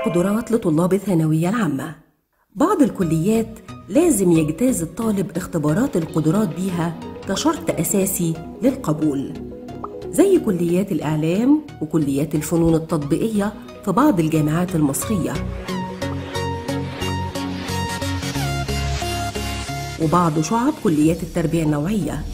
القدرات لطلاب الثانوية العامة بعض الكليات لازم يجتاز الطالب اختبارات القدرات بيها كشرط أساسي للقبول زي كليات الإعلام وكليات الفنون التطبيقية في بعض الجامعات المصرية وبعض شعب كليات التربية النوعية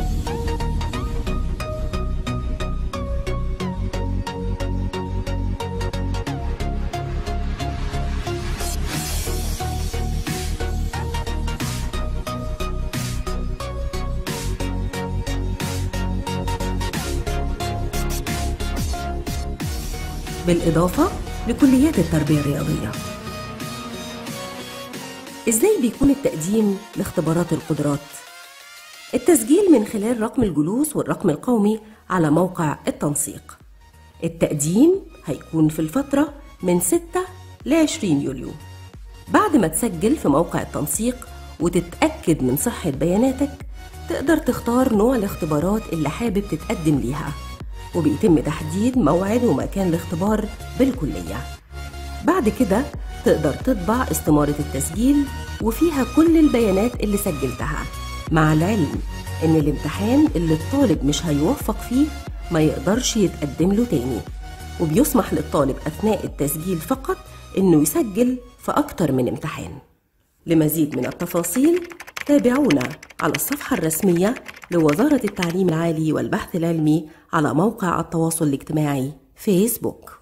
بالإضافة لكليات التربية الرياضية إزاي بيكون التقديم لاختبارات القدرات؟ التسجيل من خلال رقم الجلوس والرقم القومي على موقع التنسيق التقديم هيكون في الفترة من 6 ل 20 يوليو بعد ما تسجل في موقع التنسيق وتتأكد من صحة بياناتك تقدر تختار نوع الاختبارات اللي حابب تتقدم ليها وبيتم تحديد موعد ومكان الاختبار بالكلية بعد كده تقدر تطبع استمارة التسجيل وفيها كل البيانات اللي سجلتها مع العلم إن الامتحان اللي الطالب مش هيوفق فيه ما يقدرش يتقدم له تاني وبيسمح للطالب أثناء التسجيل فقط إنه يسجل في أكتر من امتحان لمزيد من التفاصيل تابعونا على الصفحة الرسمية لوزارة التعليم العالي والبحث العلمي على موقع التواصل الاجتماعي فيسبوك